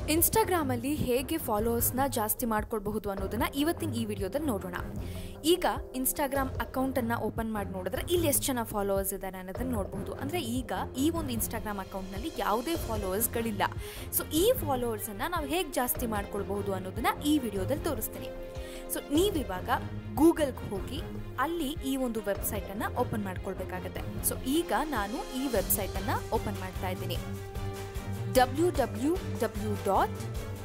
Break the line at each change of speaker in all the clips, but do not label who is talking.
ಇನ್ಸ್ಟಾಗ್ರಾಮಲ್ಲಿ ಹೇಗೆ ಫಾಲೋವರ್ಸ್ನ ಜಾಸ್ತಿ ಮಾಡ್ಕೊಳ್ಬಹುದು ಅನ್ನೋದನ್ನ ಇವತ್ತಿನ ಈ ವಿಡಿಯೋದಲ್ಲಿ ನೋಡೋಣ ಈಗ ಇನ್ಸ್ಟಾಗ್ರಾಮ್ ಅಕೌಂಟನ್ನು ಓಪನ್ ಮಾಡಿ ನೋಡಿದ್ರೆ ಇಲ್ಲಿ ಎಷ್ಟು ಜನ ಫಾಲೋವರ್ಸ್ ಇದ್ದಾರೆ ಅನ್ನೋದನ್ನು ನೋಡಬಹುದು ಅಂದರೆ ಈಗ ಈ ಒಂದು ಇನ್ಸ್ಟಾಗ್ರಾಮ್ ಅಕೌಂಟ್ನಲ್ಲಿ ಯಾವುದೇ ಫಾಲೋವರ್ಸ್ಗಳಿಲ್ಲ ಸೊ ಈ ಫಾಲೋವರ್ಸನ್ನು ನಾವು ಹೇಗೆ ಜಾಸ್ತಿ ಮಾಡ್ಕೊಳ್ಬಹುದು ಅನ್ನೋದನ್ನ ಈ ವಿಡಿಯೋದಲ್ಲಿ ತೋರಿಸ್ತೀನಿ ಸೊ ನೀವಿವಾಗ ಗೂಗಲ್ಗೆ ಹೋಗಿ ಅಲ್ಲಿ ಈ ಒಂದು ವೆಬ್ಸೈಟನ್ನು ಓಪನ್ ಮಾಡ್ಕೊಳ್ಬೇಕಾಗತ್ತೆ ಸೊ ಈಗ ನಾನು ಈ ವೆಬ್ಸೈಟನ್ನು ಓಪನ್ ಮಾಡ್ತಾ ಇದ್ದೀನಿ W W W dot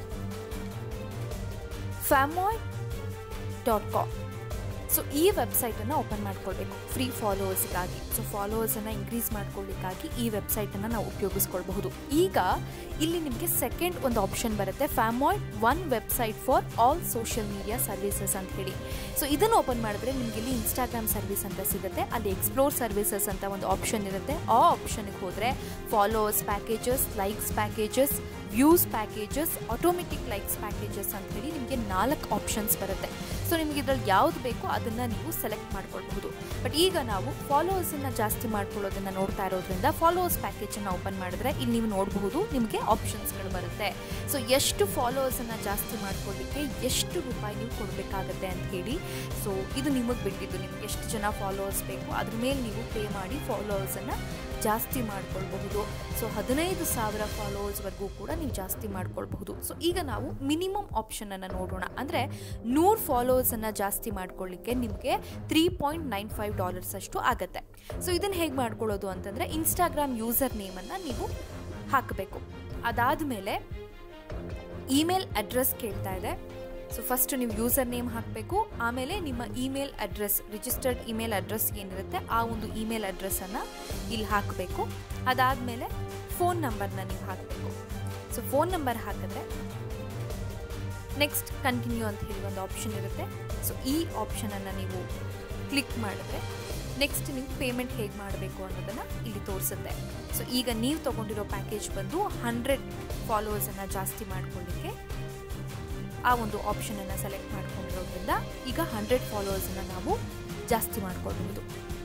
famoid dot com so ಈ ವೆಬ್ಸೈಟನ್ನು ಓಪನ್ ಮಾಡ್ಕೊಳ್ಬೇಕು ಫ್ರೀ ಫಾಲೋವರ್ಸ್ಗಾಗಿ ಸೊ ಫಾಲೋವರ್ಸನ್ನು ಇನ್ಕ್ರೀಸ್ ಮಾಡ್ಕೊಳ್ಳಿಕ್ಕಾಗಿ ಈ ವೆಬ್ಸೈಟನ್ನು ನಾವು ಉಪಯೋಗಿಸ್ಕೊಳ್ಬಹುದು ಈಗ ಇಲ್ಲಿ ನಿಮಗೆ ಸೆಕೆಂಡ್ ಒಂದು ಆಪ್ಷನ್ ಬರುತ್ತೆ famoid one website for all social media services ಅಂತ ಹೇಳಿ ಸೊ ಇದನ್ನು ಓಪನ್ ಮಾಡಿದ್ರೆ ನಿಮಗೆ ಇಲ್ಲಿ ಇನ್ಸ್ಟಾಗ್ರಾಮ್ ಸರ್ವಿಸ್ ಅಂತ ಸಿಗುತ್ತೆ ಅಲ್ಲಿ ಎಕ್ಸ್ಪ್ಲೋರ್ ಸರ್ವಿಸಸ್ ಅಂತ ಒಂದು ಆಪ್ಷನ್ ಇರುತ್ತೆ ಆ ಆಪ್ಷನ್ಗೆ ಹೋದರೆ followers packages likes packages views packages automatic likes packages ಅಂತ ಹೇಳಿ ನಿಮಗೆ ನಾಲ್ಕು ಆಪ್ಷನ್ಸ್ ಬರುತ್ತೆ ಸೊ ನಿಮಗೆ ಇದ್ರಲ್ಲಿ ಯಾವ್ದು ಬೇಕೋ ಅದನ್ನು ನೀವು ಸೆಲೆಕ್ಟ್ ಮಾಡ್ಕೊಳ್ಬಹುದು ಬಟ್ ಈಗ ನಾವು ಫಾಲೋವರ್ಸನ್ನು ಜಾಸ್ತಿ ಮಾಡ್ಕೊಳ್ಳೋದನ್ನು ನೋಡ್ತಾ ಇರೋದ್ರಿಂದ ಫಾಲೋವರ್ಸ್ ಪ್ಯಾಕೇಜನ್ನು ಓಪನ್ ಮಾಡಿದ್ರೆ ಇಲ್ಲಿ ನೀವು ನೋಡಬಹುದು ನಿಮಗೆ ಆಪ್ಷನ್ಸ್ಗಳು ಬರುತ್ತೆ ಸೊ ಎಷ್ಟು ಫಾಲೋವರ್ಸನ್ನು ಜಾಸ್ತಿ ಮಾಡ್ಕೊಳ್ಳಿಕ್ಕೆ ಎಷ್ಟು ರೂಪಾಯಿ ನೀವು ಕೊಡಬೇಕಾಗತ್ತೆ ಅಂತ ಹೇಳಿ ಸೊ ಇದು ನಿಮಗೆ ಬಿಟ್ಟಿದ್ದು ನಿಮ್ಗೆ ಎಷ್ಟು ಜನ ಫಾಲೋವರ್ಸ್ ಬೇಕು ಅದ್ರ ಮೇಲೆ ನೀವು ಪೇ ಮಾಡಿ ಫಾಲೋವರ್ಸನ್ನು ಜಾಸ್ತಿ ಮಾಡ್ಕೊಳ್ಬಹುದು ಸೊ ಹದಿನೈದು ಸಾವಿರ ಫಾಲೋವರ್ಸ್ವರೆಗೂ ಕೂಡ ನೀವು ಜಾಸ್ತಿ ಮಾಡ್ಕೊಳ್ಬಹುದು ಸೊ ಈಗ ನಾವು ಮಿನಿಮಮ್ ಆಪ್ಷನನ್ನು ನೋಡೋಣ ಅಂದರೆ ನೂರು ಫಾಲೋವರ್ಸನ್ನು ಜಾಸ್ತಿ ಮಾಡ್ಕೊಳ್ಳಿಕ್ಕೆ ನಿಮಗೆ three point nine five dollars ಅಷ್ಟು ಆಗುತ್ತೆ ಸೊ ಇದನ್ನು ಹೇಗೆ ಮಾಡ್ಕೊಳ್ಳೋದು ಅಂತಂದರೆ ಇನ್ಸ್ಟಾಗ್ರಾಮ್ ಯೂಸರ್ ನೇಮನ್ನು ನೀವು ಹಾಕಬೇಕು ಅದಾದಮೇಲೆ ಇಮೇಲ್ ಅಡ್ರೆಸ್ ಕೇಳ್ತಾ ಇದೆ ಸೊ ಫಸ್ಟ್ ನೀವು ಯೂಸರ್ ನೇಮ್ ಹಾಕಬೇಕು ಆಮೇಲೆ ನಿಮ್ಮ email address registered email address ಏನಿರುತ್ತೆ ಆ ಒಂದು ಇಮೇಲ್ ಅಡ್ರೆಸ್ಸನ್ನು ಇಲ್ಲಿ ಹಾಕಬೇಕು ಅದಾದಮೇಲೆ ಫೋನ್ ನಂಬರ್ನ ನೀವು ಹಾಕಬೇಕು ಸೊ ಫೋನ್ ನಂಬರ್ ಹಾಕಿದ್ರೆ ನೆಕ್ಸ್ಟ್ ಕಂಟಿನ್ಯೂ ಅಂತ ಹೇಳಿ ಒಂದು ಆಪ್ಷನ್ ಇರುತ್ತೆ ಸೊ ಈ ಆಪ್ಷನನ್ನು ನೀವು ಕ್ಲಿಕ್ ಮಾಡಿದ್ರೆ ನೆಕ್ಸ್ಟ್ ನೀವು ಪೇಮೆಂಟ್ ಹೇಗೆ ಮಾಡಬೇಕು ಅನ್ನೋದನ್ನು ಇಲ್ಲಿ ತೋರಿಸುತ್ತೆ ಸೊ ಈಗ ನೀವು ತೊಗೊಂಡಿರೋ ಪ್ಯಾಕೇಜ್ ಬಂದು ಹಂಡ್ರೆಡ್ ಫಾಲೋವರ್ಸನ್ನು ಜಾಸ್ತಿ ಮಾಡ್ಕೊಳ್ಳಿಕ್ಕೆ ಆ ಒಂದು ಆಪ್ಷನನ್ನು ಸೆಲೆಕ್ಟ್ ಮಾಡ್ಕೊಂಡಿರೋದ್ರಿಂದ ಈಗ ಹಂಡ್ರೆಡ್ ಫಾಲೋವರ್ಸನ್ನು ನಾವು ಜಾಸ್ತಿ ಮಾಡ್ಕೊಳ್ಬಹುದು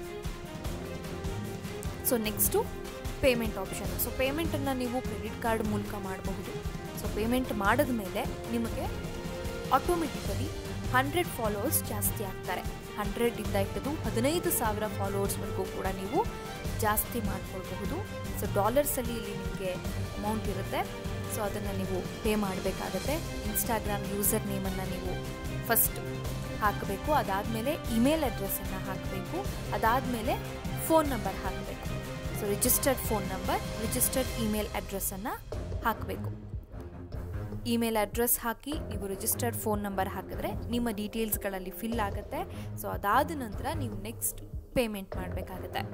so next payment option so ಪೇಮೆಂಟನ್ನು ನೀವು ಕ್ರೆಡಿಟ್ ಕಾರ್ಡ್ ಮೂಲಕ ಮಾಡಬಹುದು ಸೊ ಪೇಮೆಂಟ್ ಮಾಡಿದ ಮೇಲೆ ನಿಮಗೆ ಆಟೋಮೆಟಿಕಲಿ ಹಂಡ್ರೆಡ್ ಫಾಲೋವರ್ಸ್ ಜಾಸ್ತಿ ಆಗ್ತಾರೆ ಹಂಡ್ರೆಡಿಂದ ಹಿಡಿದು ಹದಿನೈದು ಸಾವಿರ ಫಾಲೋವರ್ಸ್ವರೆಗೂ ಕೂಡ ನೀವು ಜಾಸ್ತಿ ಮಾಡ್ಕೊಳ್ಬಹುದು ಸೊ ಡಾಲರ್ಸಲ್ಲಿ ಇಲ್ಲಿ ನಿಮಗೆ ಅಮೌಂಟ್ ಇರುತ್ತೆ ಸೊ ಅದನ್ನು ನೀವು ಪೇ ಮಾಡಬೇಕಾಗತ್ತೆ ಇನ್ಸ್ಟಾಗ್ರಾಮ್ ಯೂಸರ್ ನೇಮನ್ನು ನೀವು ಫಸ್ಟ್ ಹಾಕಬೇಕು ಅದಾದಮೇಲೆ ಇಮೇಲ್ ಅಡ್ರೆಸ್ಸನ್ನು ಹಾಕಬೇಕು ಅದಾದಮೇಲೆ ಫೋನ್ ನಂಬರ್ ಹಾಕಬೇಕು so registered phone number registered email ಅಡ್ರೆಸ್ಸನ್ನು ಹಾಕಬೇಕು ಇಮೇಲ್ ಅಡ್ರೆಸ್ ಹಾಕಿ ನೀವು ರಿಜಿಸ್ಟರ್ಡ್ ಫೋನ್ ನಂಬರ್ ಹಾಕಿದ್ರೆ ನಿಮ್ಮ ಡೀಟೇಲ್ಸ್ಗಳಲ್ಲಿ ಫಿಲ್ ಆಗುತ್ತೆ ಸೊ ಅದಾದ ನಂತರ ನೀವು ನೆಕ್ಸ್ಟ್ ಪೇಮೆಂಟ್ ಮಾಡಬೇಕಾಗುತ್ತೆ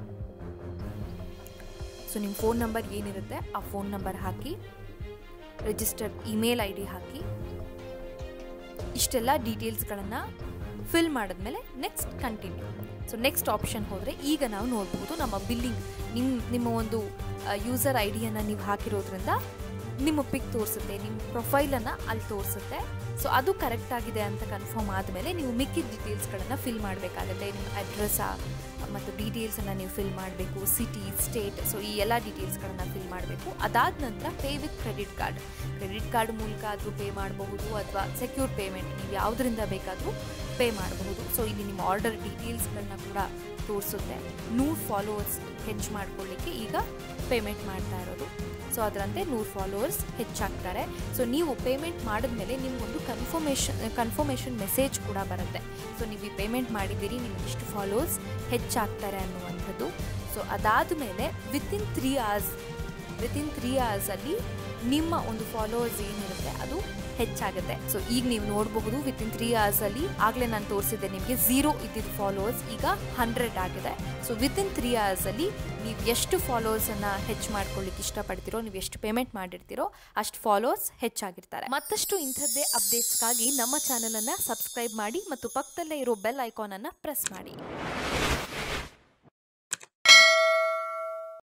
ಸೊ ನಿಮ್ಮ ಫೋನ್ ನಂಬರ್ ಏನಿರುತ್ತೆ ಆ ಫೋನ್ ನಂಬರ್ ಹಾಕಿ ರಿಜಿಸ್ಟರ್ಡ್ ಇಮೇಲ್ ಐ ಡಿ ಹಾಕಿ ಇಷ್ಟೆಲ್ಲ ಡೀಟೇಲ್ಸ್ಗಳನ್ನು ಫಿಲ್ ಮಾಡಿದ್ಮೇಲೆ next continue so next option ಹೋದರೆ ಈಗ ನಾವು ನೋಡ್ಬೋದು ನಮ್ಮ ಬಿಲ್ಲಿಂಗ್ ನಿಮ್ಮ ನಿಮ್ಮ ಒಂದು ಯೂಸರ್ ಐ ಡಿಯನ್ನು ನೀವು ಹಾಕಿರೋದ್ರಿಂದ ನಿಮ್ಮ ಪಿಕ್ ತೋರಿಸುತ್ತೆ ನಿಮ್ಮ ಪ್ರೊಫೈಲನ್ನು ಅಲ್ಲಿ ತೋರಿಸುತ್ತೆ ಸೊ ಅದು ಕರೆಕ್ಟ್ ಆಗಿದೆ ಅಂತ ಕನ್ಫರ್ಮ್ ಆದಮೇಲೆ ನೀವು ಮಿಕ್ಕಿದ ಡೀಟೇಲ್ಸ್ಗಳನ್ನು ಫಿಲ್ ಮಾಡಬೇಕಾಗುತ್ತೆ ನಿಮ್ಮ ಅಡ್ರೆಸ್ಸ ಮತ್ತು ಡೀಟೇಲ್ಸನ್ನು ನೀವು ಫಿಲ್ ಮಾಡಬೇಕು ಸಿಟಿ ಸ್ಟೇಟ್ ಸೊ ಈ ಎಲ್ಲ ಡೀಟೇಲ್ಸ್ಗಳನ್ನು ಫಿಲ್ ಮಾಡಬೇಕು ಅದಾದ ನಂತರ pay with credit card credit card ಮೂಲಕ ಆದರೂ ಪೇ ಮಾಡಬಹುದು ಅಥವಾ ಸೆಕ್ಯೂರ್ ಪೇಮೆಂಟ್ ನೀವು ಯಾವುದರಿಂದ ಬೇಕಾದರೂ ಪೇ ಮಾಡಬಹುದು ಸೊ ಇಲ್ಲಿ ನಿಮ್ಮ ಆರ್ಡರ್ ಡೀಟೇಲ್ಸ್ಗಳನ್ನ ಕೂಡ ತೋರಿಸುತ್ತೆ ನೂರು ಫಾಲೋವರ್ಸ್ ಹೆಚ್ಚು ಮಾಡ್ಕೊಳ್ಳಿಕ್ಕೆ ಈಗ ಪೇಮೆಂಟ್ ಮಾಡ್ತಾ ಇರೋದು ಸೊ ಅದರಂತೆ ನೂರು ಫಾಲೋವರ್ಸ್ ಹೆಚ್ಚಾಗ್ತಾರೆ ಸೊ ನೀವು ಪೇಮೆಂಟ್ ಮಾಡಿದ್ಮೇಲೆ ನಿಮಗೊಂದು ಕನ್ಫರ್ಮೇಷನ್ ಕನ್ಫರ್ಮೇಷನ್ ಮೆಸೇಜ್ ಕೂಡ ಬರುತ್ತೆ ಸೊ ನೀವು ಈ ಪೇಮೆಂಟ್ ಮಾಡಿದ್ದೀರಿ ನಿಮ್ಗೆ ಇಷ್ಟು ಫಾಲೋವರ್ಸ್ ಹೆಚ್ಚಾಗ್ತಾರೆ ಅನ್ನುವಂಥದ್ದು ಸೊ ಅದಾದ ಮೇಲೆ within three hours within three ಅವರ್ಸಲ್ಲಿ ನಿಮ್ಮ ಒಂದು ಫಾಲೋವರ್ಸ್ ಏನಿರುತ್ತೆ ಅದು ಹೆಚ್ಚಾಗುತ್ತೆ ಸೊ ಈಗ ನೀವು ನೋಡಬಹುದು ವಿತಿನ್ ತ್ರೀ ಅವರ್ಸಲ್ಲಿ ಆಗಲೇ ನಾನು ತೋರಿಸಿದ್ದೆ ನಿಮಗೆ ಝೀರೋ ಇದ್ದಿದ್ದು ಫಾಲೋವರ್ಸ್ ಈಗ ಹಂಡ್ರೆಡ್ ಆಗಿದೆ ಸೊ ವಿತಿನ್ ತ್ರೀ ಅವರ್ಸಲ್ಲಿ ನೀವು ಎಷ್ಟು ಫಾಲೋವರ್ಸನ್ನು ಹೆಚ್ಚು ಮಾಡ್ಕೊಳ್ಳಿಕ್ಕೆ ಇಷ್ಟಪಡ್ತೀರೋ ನೀವು ಎಷ್ಟು ಪೇಮೆಂಟ್ ಮಾಡಿರ್ತೀರೋ ಅಷ್ಟು ಫಾಲೋವರ್ಸ್ ಹೆಚ್ಚಾಗಿರ್ತಾರೆ ಮತ್ತಷ್ಟು ಇಂಥದ್ದೇ ಅಪ್ಡೇಟ್ಸ್ಗಾಗಿ ನಮ್ಮ ಚಾನಲನ್ನು ಸಬ್ಸ್ಕ್ರೈಬ್ ಮಾಡಿ ಮತ್ತು ಪಕ್ಕದಲ್ಲೇ ಇರೋ ಬೆಲ್ ಐಕಾನನ್ನು ಪ್ರೆಸ್ ಮಾಡಿ